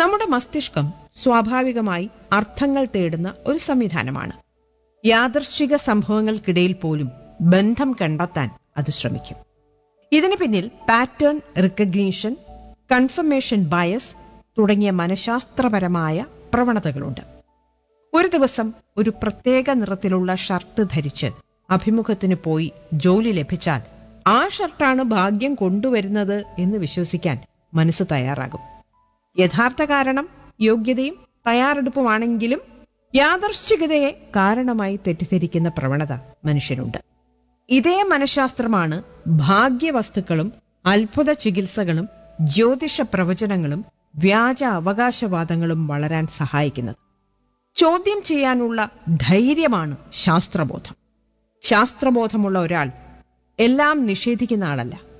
നമ്മുടെ മസ്തിഷ്കം സ്വാഭാവികമായി അർത്ഥങ്ങൾ തേടുന്ന ഒരു സംവിധാനമാണ് യാദർശിക സംഭവങ്ങൾക്കിടയിൽ പോലും ബന്ധം കണ്ടെത്താൻ അത് ശ്രമിക്കും ഇതിന് പിന്നിൽ പാറ്റേൺ റിക്കഗ്നീഷൻ കൺഫർമേഷൻ ബയസ് തുടങ്ങിയ മനഃശാസ്ത്രപരമായ പ്രവണതകളുണ്ട് ഒരു ദിവസം ഒരു പ്രത്യേക നിറത്തിലുള്ള ഷർട്ട് ധരിച്ച് അഭിമുഖത്തിന് പോയി ജോലി ലഭിച്ചാൽ ആ ഷർട്ടാണ് ഭാഗ്യം കൊണ്ടുവരുന്നത് എന്ന് വിശ്വസിക്കാൻ മനസ്സ് തയ്യാറാകും യഥാർത്ഥ കാരണം യോഗ്യതയും തയ്യാറെടുപ്പുമാണെങ്കിലും യാദർശികതയെ കാരണമായി തെറ്റിദ്ധരിക്കുന്ന പ്രവണത മനുഷ്യനുണ്ട് ഇതേ മനഃശാസ്ത്രമാണ് ഭാഗ്യവസ്തുക്കളും അത്ഭുത ചികിത്സകളും ജ്യോതിഷ പ്രവചനങ്ങളും വ്യാജ അവകാശവാദങ്ങളും വളരാൻ സഹായിക്കുന്നത് ചോദ്യം ചെയ്യാനുള്ള ധൈര്യമാണ് ശാസ്ത്രബോധം ശാസ്ത്രബോധമുള്ള ഒരാൾ എല്ലാം നിഷേധിക്കുന്ന ആളല്ല